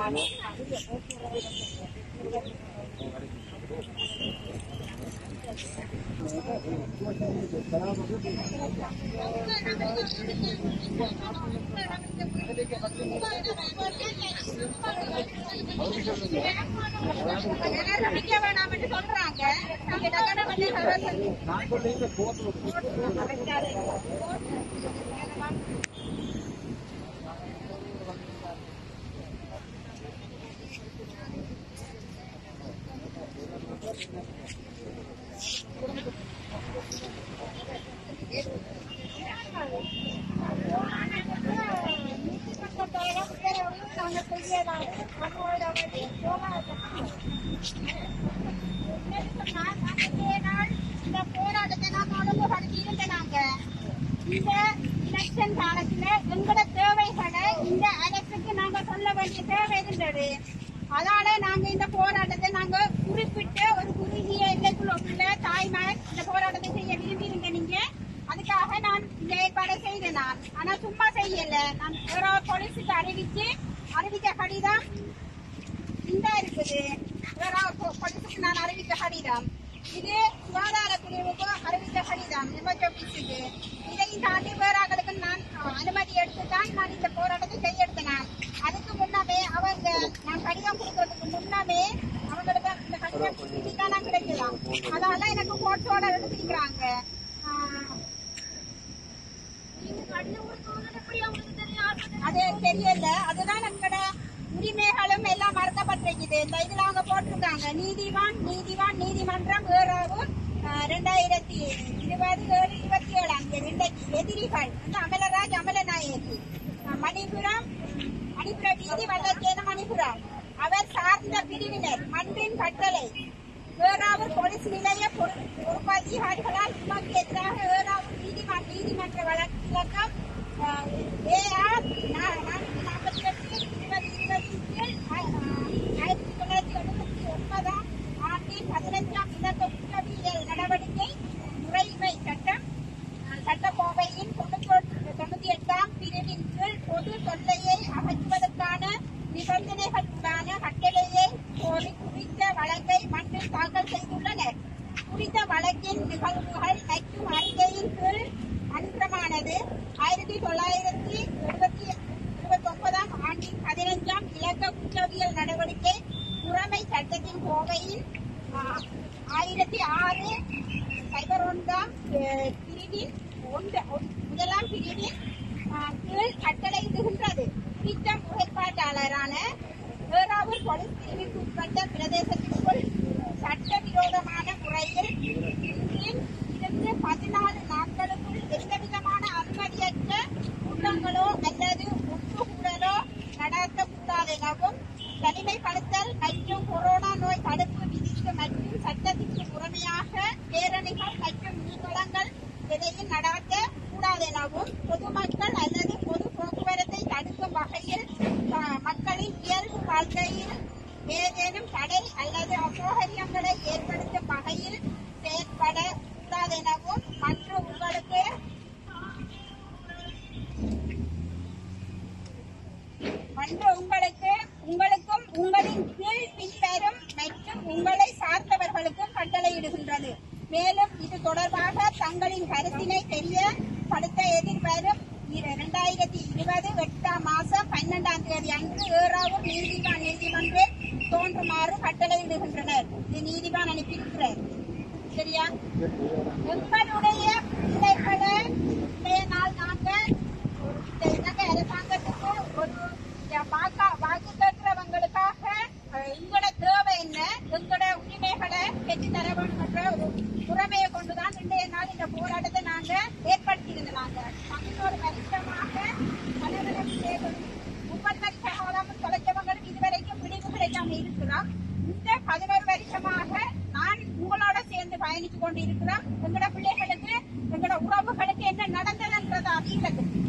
நிக்க வேணாம்னு சொல்றாங்க நாங்க டக்குனு வந்து ஹராசல் இந்த போராட்டத்தை நாம ஒழுங்குபடுத்தி இருந்தனாங்க இந்த எலெக்ஷன் காலத்துல எங்களோட தேவைகளை இந்த அரசுக்கு நாங்க சொல்ல வேண்டிய தேவை இருந்தது அதனால நாங்க இந்த போராட்டத்தை நாங்க குறிப்பிட்ட ஒரு குறுகிய எல்லைக்குள்ள உள்ள தாய்மார் இந்த போராட்டத்தை செய்ய விரும்பியிருங்க நீங்க அதுக்காக நான் இந்த ஏற்பாடை செய்தேன் நான் ஆனா சும்மா செய்யல நான் வேற ஒரு போலீஸுக்கு அறிவிச்சு அறிவிக்க கடிதம் இந்த இருக்குது வேற ஒரு போ- போலீஸுக்கு நான் அறிவிக்க கடிதம் இது சுகாதார பிரிவுக்கு அறிவித்த கடிதம் எமர்ஜென்சிக்கு இதையும் தாண்டி வேற ஆட்களுக்கு நான் அஹ், அனுமதி எடுத்துதான் நான் இந்த போராட்டத்தை கையெடுத்தேன் அதுக்கு முன்னமே அவங்க நான் கடிதம் கொடுக்கறதுக்கு முன்னமே அவங்களுக்கு இந்த கடிதம் இதுதான் நான் கிடைக்கலாம் அதனால எனக்கு போட்டோட எடுத்துக்கிறாங்க ஆஹ், அது தெரியல அதுதான் நம்மளோட உரிமைகளும் எல்லாம் மறுக்கப்பட்டிருக்குது இந்த இதுல அவங்க போட்டிருக்காங்க நீதிவான் நீதிவான் நீதிமன்றம் வேறாவும் ரெண்டாயிரத்தி இருபது ஏழு இருபத்தி ஏழாம் தேதி இன்றைக்கு எதிரிகள் வந்து அமலராஜ் அமலநாயகி அஹ், மணிபுரம் மணிபுர வீதி வல்லச்சேன மணிபுரம் அவர் சார்ந்த பிரிவினர் மண்பின் கட்டளை வேறாவூர் போலீஸ் நிலைய பொறு- பொறுப்பதிகாரிகளால் உமக்கு எதிராக வேறாவூர் நீதிமன்ற நீதிமன்ற வழக்கு இலக்கம் ஏஆர் நாற்பத்தி எட்டு இருபது இருபதின் கீழ் ஆயிரத்தி தொள்ளாயிரத்தி எழுபத்தி ஒன்பதாம் ஆண்டின் பதினஞ்சாம் இலக்க குற்றவியல் நடவடிக்கை முறைமை சட்டம் சட்டக்கோவையின் தொண்ணூத்தி தொண்ணூத்தி எட்டாம் பிரிவின் கீழ் பொது தொல்லையை அகற்றுவதற்கான நிபந்தனைகளுக்கான கட்டளையை கோரி குறித்த வழக்கை மன்றில் தாக்கல் செய்துள்ளனர் குறித்த வழக்கின் நிகழ்வுகள் மற்றும் அறிக்கையின் கீழ் அன்றமானது ஆயிரத்தி தொள்ளாயிரத்தி எழுபத்தி இருபத்தி ஒன்பதாம் ஆண்டின் பதினஞ்சாம் இலக்க குற்றவியல் நடவடிக்கை முறைமை சட்டத்தின் கோவையின் ஆஹ், ஆயிரத்தி ஆறு சைபர் ஒன்றாம் அஹ், பிரிவின் ஒன்று ஒன்- முதலாம் பிரிவின் ஆஹ், கீழ் கட்டளையிடுகின்றது குறித்த முறைப்பாட்டாளரான வேறாவூர் போலீஸ் பிரிவிற்கு உட்பட்ட பிரதேசத்திற்குள் சட்டவிரோதமான முறையில் இன்றின் இருந்து பதினாலு நாட்களுக்குள் எந்தவிதமான அனுமதியற்ற குற்றங்களோ அல்லது ஒட்டுக்கூடலோ நடத்தக்கூடாது எனவும் தனிமைப்படுத்தல் மற்றும் கொரோனா நோய் தடுப்பு விதிப்பு மற்றும் சட்டத்திற்கு முறைமையாக பேரணிகள் மற்றும் ஊர்வலங்கள் எதையும் நடத்த கூடாது எனவும் பொதுமக்கள் அல்லது பொது போக்குவரத்தை தடுக்கும் வகையில் அஹ், மக்களின் இயல்பு வாழ்க்கையில் ஏதேனும் தடை அல்லது அசௌகரியங்களை ஏற்படுத்தும் வகையில் செயற்பட கூடாது எனவும் மற்றும் உங்களுக்கு ஒன்று உங்களுக்கு உங்களுக்கும் உங்களின் கீழ் பின்வரும் மற்றும் உங்களை சார்ந்தவர்களுக்கும் கட்டளையிடுகின்றது மேலும் இது தொடர்பாக தங்களின் கருத்தினை தெரியப்படுத்த எதிர்வரும் இரண்டாயிரத்தி இருபது எட்டாம் மாசம் பன்னெண்டாம் தேதி அன்று ஏறாவூர் நீதிவான் நீதிமன்றில் தோன்றுமாறு கட்டளையிடுகின்றனர் இது நீதிவான் அனுப்பியிருக்கிறார் சரியா எங்களுடைய பிள்ளைகளை இன்றைய நாள் நாங்கள் இந்த இலங்கை அரசாங்கத்துக்கு ஒரு வாக்கா வாக்கு கேட்கிறவங்களுக்காக அஹ், உங்களோட தேவை என்ன எங்களோட உரிமைகளை பெற்று தர வேண்டும் என்ற ஒரு முறைமையை கொண்டுதான் இன்றைய நாள் இந்த போராட்டத்தை நாங்க ஏற்படுத்தியிருந்தோம் நாங்க பதினோரு வருஷமாக பலரும் சேரும் முப்பது வருஷ காலம் தொலைச்சவங்களுக்கு இதுவரைக்கும் விடிவு கிடைக்காம இருக்கிறோம் இந்த பதினோரு வருஷமாக நான் உங்களோட சேர்ந்து பயணித்து கொண்டு இருக்கிறோம் எங்களோட பிள்ளைகளுக்கு எங்களோட உறவுகளுக்கு என்ன நடந்ததுன்றது அறிகிறது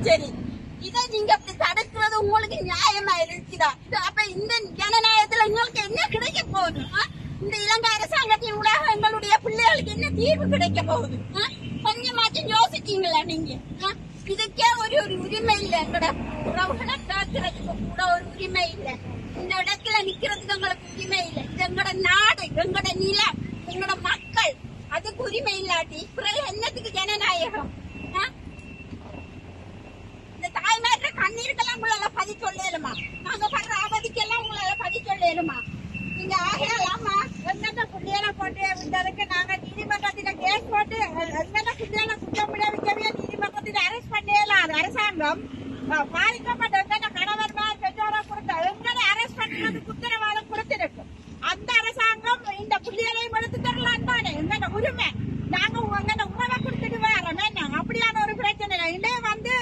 சரி இதை நீங்க அப்படி தடுக்கிறது உங்களுக்கு நியாயமா இருக்குதா இது அப்ப இந்த ஜனநாயகத்துல உங்களுக்கு என்ன கிடைக்க போகுது ஆ? இந்த இலங்கை அரசாங்கத்தின் ஊடாக எங்களுடைய பிள்ளைகளுக்கு என்ன தீர்வு கிடைக்க போகுது ஆ? கொஞ்சமாச்சும் யோசிச்சீங்களா நீங்க ஆ? இதுக்கே ஒரு ஒரு உரிமை இல்லை எங்கட உறவுகளை கேட்கறதுக்கு கூட ஒரு உரிமை இல்லை இந்த இடத்துல நிக்கிறதுக்கு எங்களுக்கு உரிமை இல்லை இது எங்கட நாடு எங்கட நிலம் எங்கட மக்கள் அதுக்கு உரிமை இல்லாட்டி பிறகு என்னத்துக்கு ஜனநாயகம் ஆ? இந்த தாய்மார்ற கண்ணீருக்கெல்லாம் உங்களால பதி சொல்லலுமா நாங்க படுற அவதிக்கெல்லாம் உங்களால பதி சொல்லலுமா நீங்க ஆகலாமா எந்தெந்த குட்டியான போட்டு விட்டதுக்கு நாங்க நீதிமன்றத்துல கேஸ் போட்டு எந்தெந்த குட்டியான குற்றம் விளைவிக்கவே நீதிமன்றத்தில் அரெஸ்ட் பண்ணலாம் அரசாங்கம் அஹ், பாதிக்கப்பட்ட எந்தெந்த கணவன்மார் பெற்றோரை கொடுத்த எங்களை அரெஸ்ட் பண்றதுக்கு உத்தரவாதம் கொடுத்திருக்கு அந்த அரசாங்கம் இந்த புள்ளிகளையும் எடுத்து தரலாம் தானே எங்கட உரிமை நாங்க உங்க உறவை கொடுத்துட்டு வரோம் என்ன அப்படியான ஒரு பிரச்சனை இல்லை இதே வந்து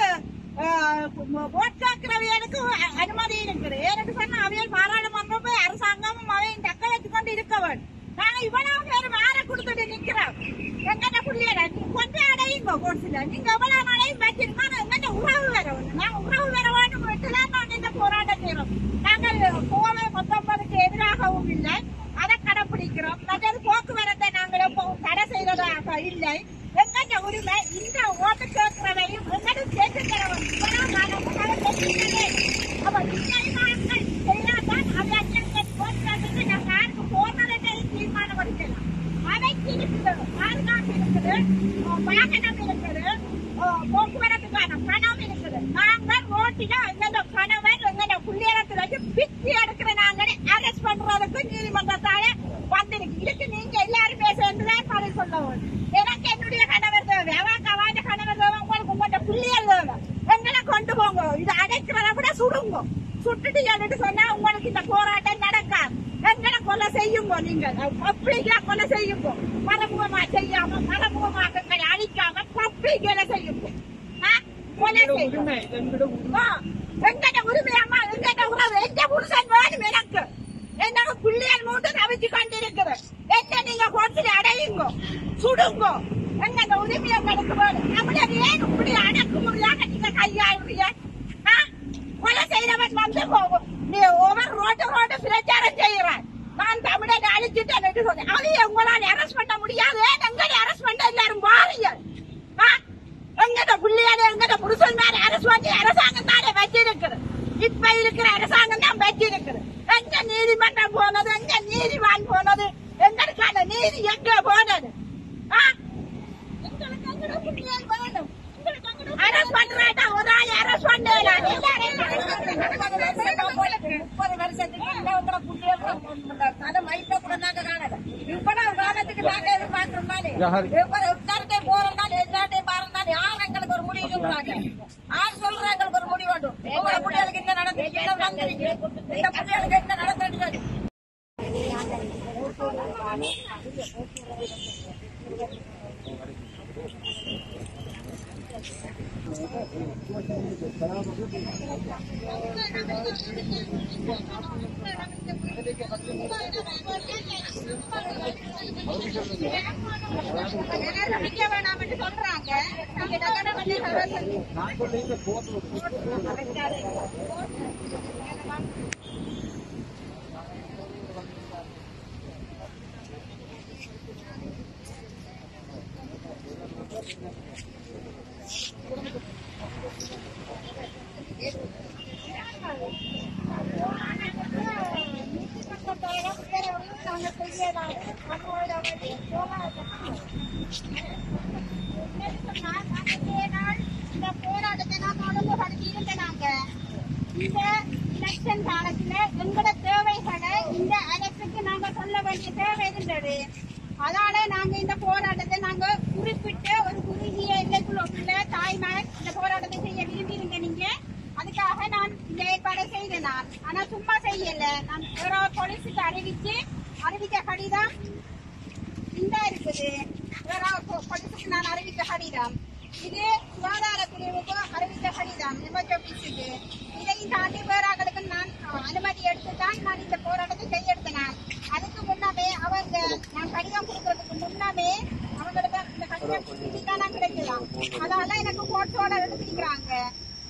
ஓட் கேட்கிறவைகளுக்கு அ- அனுமதி இருக்குது ஏன்னு சொன்னா அவையல் பாராளுமன்றம் போய் அரசாங்கமும் அவையும் தக்க வச்சு கொண்டு இருக்க வேண்டும் நாங்க இவ்வளவு பேர் வேற கொடுத்துட்டு நிக்கிறோம் எங்கட புள்ளியல கொஞ்சம் அடையுங்க கோட்ஸ்ல நீங்க எவ்வளவு நாளையும் வச்சிருக்கோம் எங்கட உறவு வேற ஒண்ணு நாங்க உறவு வேற வேண்டும் விட்டுதான் நாங்க இந்த போராட்டம் செய்யறோம் நாங்கள் கோவை பத்தொன்பதுக்கு எதிராகவும் இல்லை அதை கடைபிடிக்கிறோம் மற்றது போக்குவரத்தை நாங்கள் எப்பவும் தடை செய்வதாக இல்லை எங்கட உரிமை இந்த ஓட்டு கேட்கிறவையும் எங்கட கேட்டுக்கிறவன் இவ்வளவு காலம் நாங்கள் கேட்டுக்கிறதே. அப்ப நியாயமாக்கள் செய்யாதான் அதை அஞ்சல் போக்குவரத்துக்கு நாங்கள் யாருக்கு போனதை தீர்மானம் எடுக்கலாம் அவைக்கு இருக்குது பாதுகாப்பு இருக்குது அஹ் வாகனம் இருக்குது அஹ் போக்குவரத்துக்கான பணம் இருக்குது நாங்கள் ரோட்டில எங்கட கணவன் எங்கட புள்ளியரத்துல வச்சு பிச்சு எடுக்கிற நாங்களே அரெஸ்ட் பண்றதுக்கு நீதிமன்றத்தால வந்திருக்கு இதுக்கு நீங்க எல்லாரும் பேச வேண்டியதான் பதில் சொல்ல வேண்டும் எனக்கு என்னுடைய கணவர் தேவை அவன் கவாஞ்ச கணவர் தேவை உங்களுக்கு உங்களோட புள்ளியல் தேவை எங்களை கொண்டு போங்க இது அடைக்கிறத விட சுடுங்க சுட்டுட்டு எழுட்டு சொன்னா உங்களுக்கு இந்த போராட்டம் நடக்காது எங்களை கொலை செய்யுங்க நீங்க பப்ளிக்கா கொலை செய்யுங்க மறைமுகமா செய்யாம மறைமுகமாக எங்களை அழிக்காம பப்ளிக்ல செய்யுங்க ஆ? கொலை செய்யுங்க ஆ, எங்கட உரிமையாமா எங்கட உறவு எந்த புருஷன் வேணும் எனக்கு என்னோட பிள்ளைகள் மூட்டு தவிச்சு கொண்டிருக்குது என்ன நீங்க கொடுத்து அடையுங்க சுடுங்க எங்கட உரிமையை எனக்கு வேணும் நம்மளது ஏன் இப்படி அடக்கு முடியாம நீங்க கையாளுறீங்க ஆ? கொலை செய்தவன் வந்து போகும் நீ ஒவ்வொரு ரோட்டு ரோட்டு பிரச்சாரம் செய்யறான் நான் தமிழனை அழிச்சிட்டேன் என்று சொன்னேன் அதையும் உங்களால் அரெஸ்ட் பண்ண முடியாது எங்களை அரெஸ்ட் பண்ண எல்லாரும் பாருங்க ஆ? எங்கட பிள்ளையாரு எங்கட புருஷன் மேல அரசு பண்ணி அரசாங்கம் தானே வச்சிருக்குது இப்ப இருக்கிற அரசாங்கம் தான் வச்சிருக்குது எங்க நீதிமன்றம் போனது எங்க நீதிவான் போனது எங்களுக்கான நீதி எங்க போனது ஆ? எங்களுக்கு எங்கட பிள்ளைகள் வேணும். எங்களுக்கு எங்கட அரசு பண்றாட்டா ஒரு ஆள் அரசு பண்ணலாம் முப்பது வருஷத்துக்கு இந்த உங்களை புள்ளிய தலை வயிற்ற கூட நாங்க காணல இவ்வளவு காலத்துக்கு நாங்க எதிர்பார்க்கிறோம் தானே இவ்வளவு உட்கார்ந்தே போறோம்னால எல்லாத்தையும் பாருந்தானே யார் எங்களுக்கு ஒரு முடிவு சொல்றாங்க யார் சொல்ற எங்களுக்கு ஒரு முடிவு வேண்டும் உங்க பிள்ளைகளுக்கு என்ன நடந்து என்ன நடந்துருக்கு இந்த பிள்ளைகளுக்கு என்ன நடந்துருக்கு நிக்க வேணாம்னு சொல்றாங்க நாங்க டக்குனு வந்து அரசு இந்த போராட்டத்தை நாங்க ஒழுங்குபடுத்தி இருந்தனாங்க இந்த எலெக்ஷன் காலத்துல எங்களோட தேவைகளை இந்த அரசுக்கு நாங்க சொல்ல வேண்டிய தேவை இருந்தது அதனால நாங்க இந்த போராட்டத்தை நாங்க குறிப்பிட்ட ஒரு குறுகிய எல்லைக்குள்ள உள்ள தாய்மார் இந்த போராட்டத்தை செய்ய விரும்பியிருங்க நீங்க அதுக்காக நான் இந்த ஏற்பாடை செய்தேன் நான் ஆனா சும்மா செய்யல நான் வேற ஒரு போலீஸுக்கு அறிவிச்சு அறிவிக்க கடிதம் இந்த இருக்குது வேற ஒரு போ- போலீஸுக்கு நான் அறிவிக்க கடிதம் இது சுகாதார பிரிவுக்கு அறிவித்த கடிதம் எமர்ஜென்சிக்கு இதையும் தாண்டி வேற ஆட்களுக்கு நான் அஹ், அனுமதி எடுத்து தான் நான் இந்த போராட்டத்தை கையெடுத்தேன் அதுக்கு முன்னாமே அவங்க நான் கடிதம் கொடுக்கறதுக்கு முன்னாமே அவங்களுக்கு இந்த கடிதம் தான் நான் கிடைக்கலாம் அதனால எனக்கு போட்டோட எடுத்துக்கிறாங்க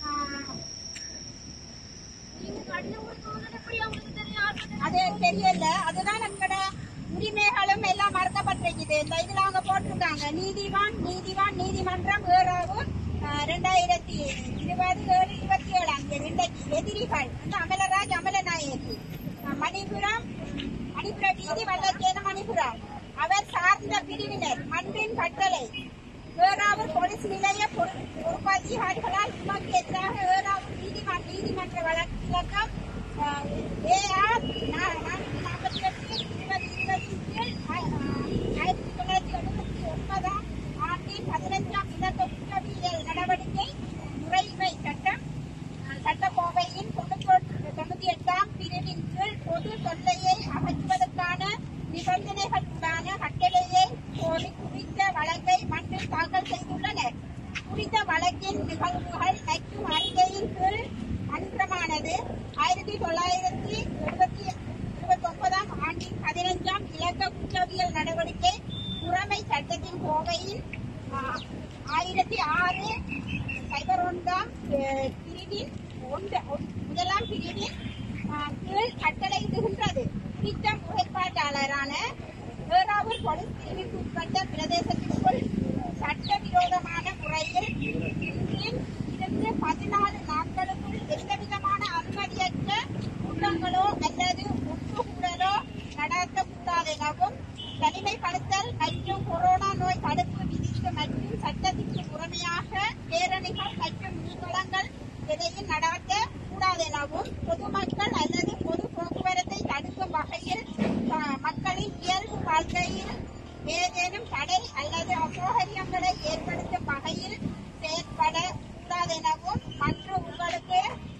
தெரியல அதுதான் நம்மளோட உரிமைகளும் எல்லாம் மறக்கப்பட்டிருக்குது இந்த இதுல அவங்க போட்டிருக்காங்க நீதிவான் நீதிவான் நீதிமன்றம் ஏறாவும் ரெண்டாயிரத்தி இருபது ஏழு இருபத்தி ஏழாம் தேதி இன்றைக்கு எதிரிகள் வந்து அமலராஜ் அமலநாயகி அஹ், மணிபுரம் மணிபுர வீதி வல்லச்சேன மணிபுரம் அவர் சார்ந்த பிரிவினர் மன்றின் கட்டளை ஏறாவூர் போலீஸ் நிலைய பொறு- பொறுப்பதிகாரிகளால் உமக்கு எதிராக ஏறாவூர் நீதிமன்ற நீதிமன்ற வழக்கு இலக்கம் ஏஆர் நாற்பத்தி எட்டு இருபது இருபதின் கீழ் ஆ- ஆயிரத்தி தொள்ளாயிரத்தி எழுபத்தி ஒன்பதாம் ஆண்டின் பதினஞ்சாம் இலக்க குற்றவியல் நடவடிக்கை முறைமை சட்டம் சட்டக்கோவையின் தொண்ணூத்தி தொண்ணூத்தி எட்டாம் பிரிவின் கீழ் பொது தொல்லையை அகற்றுவதற்கான நிபந்தனைகளுக்கான கட்டளையை கோரி குறித்த வழக்கை மன்றில் தாக்கல் செய்துள்ளனர் குறித்த வழக்கின் நிகழ்வுகள் மற்றும் அறிக்கையின் கீழ் அன்றமானது ஆயிரத்தி தொள்ளாயிரத்தி எழுபத்தி இருபத்தி ஒன்பதாம் ஆண்டின் பதினஞ்சாம் இலக்க குற்றவியல் நடவடிக்கை முறைமை சட்டத்தின் கோவையின் ஆ- ஆயிரத்தி ஆறு சைபர் ஒன்றாம் அஹ், பிரிவின் ஒன்று ஒன்- முதலாம் பிரிவின் அஹ், கீழ் கட்டளையிடுகின்றது குறித்த முறைப்பாட்டாளரான ஏறாவூர் போலீஸ் பிரிவுக்கு உட்பட்ட பிரதேசத்திற்குள் சட்டவிரோதமான முறையில் இன்றின் இருந்து பதினாலு நாட்களுக்குள் எந்தவிதமான அனுமதியற்ற குற்றங்களோ அல்லது ஒட்டுக்கூடலோ நடத்தக்கூடாது எனவும் தனிமைப்படுத்தல் மற்றும் கொரோனா நோய் தடுப்பு விதிப்பு மற்றும் சட்டத்திற்கு முறைமையாக பேரணிகள் மற்றும் ஊர்வலங்கள் எதையும் நடத்த கூடாது எனவும் பொதுமக்கள் அல்லது பொது போக்குவரத்தை தடுக்கும் வகையில் அஹ், மக்களின் இயல்பு வாழ்க்கையில் ஏதேனும் தடை அல்லது அசௌகரியங்களை ஏற்படுத்தும் வகையில் செயற்பட கூடாது எனவும் மற்றும் உங்களுக்கு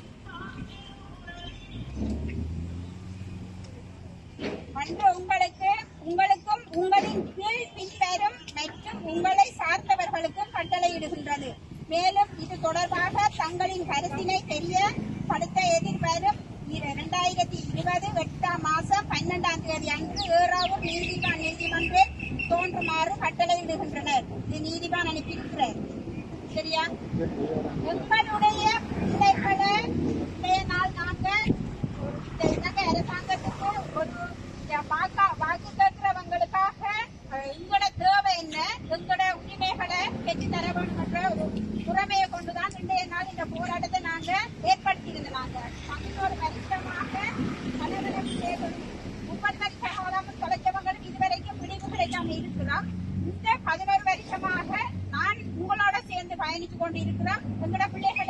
ஒன்று உங்களுக்கு உங்களுக்கும் உங்களின் கீழ் பின்வரும் மற்றும் உங்களை சார்ந்தவர்களுக்கும் கட்டளையிடுகின்றது மேலும் இது தொடர்பாக தங்களின் கருத்தினை தெரியப்படுத்த எதிர்வரும் இரண்டாயிரத்தி இருபது எட்டாம் மாசம் பன்னெண்டாம் தேதி அன்று ஏறாவூர் நீதிவான் நீதிமன்றில் தோன்றுமாறு கட்டளையிடுகின்றனர் இது நீதிவான் அனுப்பியிருக்கிறார் சரியா எங்களுடைய பிள்ளைகளை இன்றைய நாள் நாங்கள் இந்த இலங்கை அரசாங்கத்துக்கு ஒரு வாக்கா வாக்கு கேட்கிறவங்களுக்காக அஹ், எங்களோட தேவை என்ன எங்களோட உரிமைகளை பெற்று தர வேண்டும் என்ற ஒரு உரிமையை கொண்டுதான் இன்றைய நாள் இந்த போராட்டத்தை நாங்க ஏற்படுத்தியிருந்தோம் நாங்க பதினோரு வருஷமாக பலவரும் தேர்தல் முப்பது வருஷ காலம் தொலைச்சவங்களுக்கு இதுவரைக்கும் விடிவு கிடைக்காம இருக்கிறோம் இந்த பதினோரு வருஷமாக நான் உங்களோட சேர்ந்து பயணித்து கொண்டு இருக்கிறோம் எங்களோட பிள்ளைகள்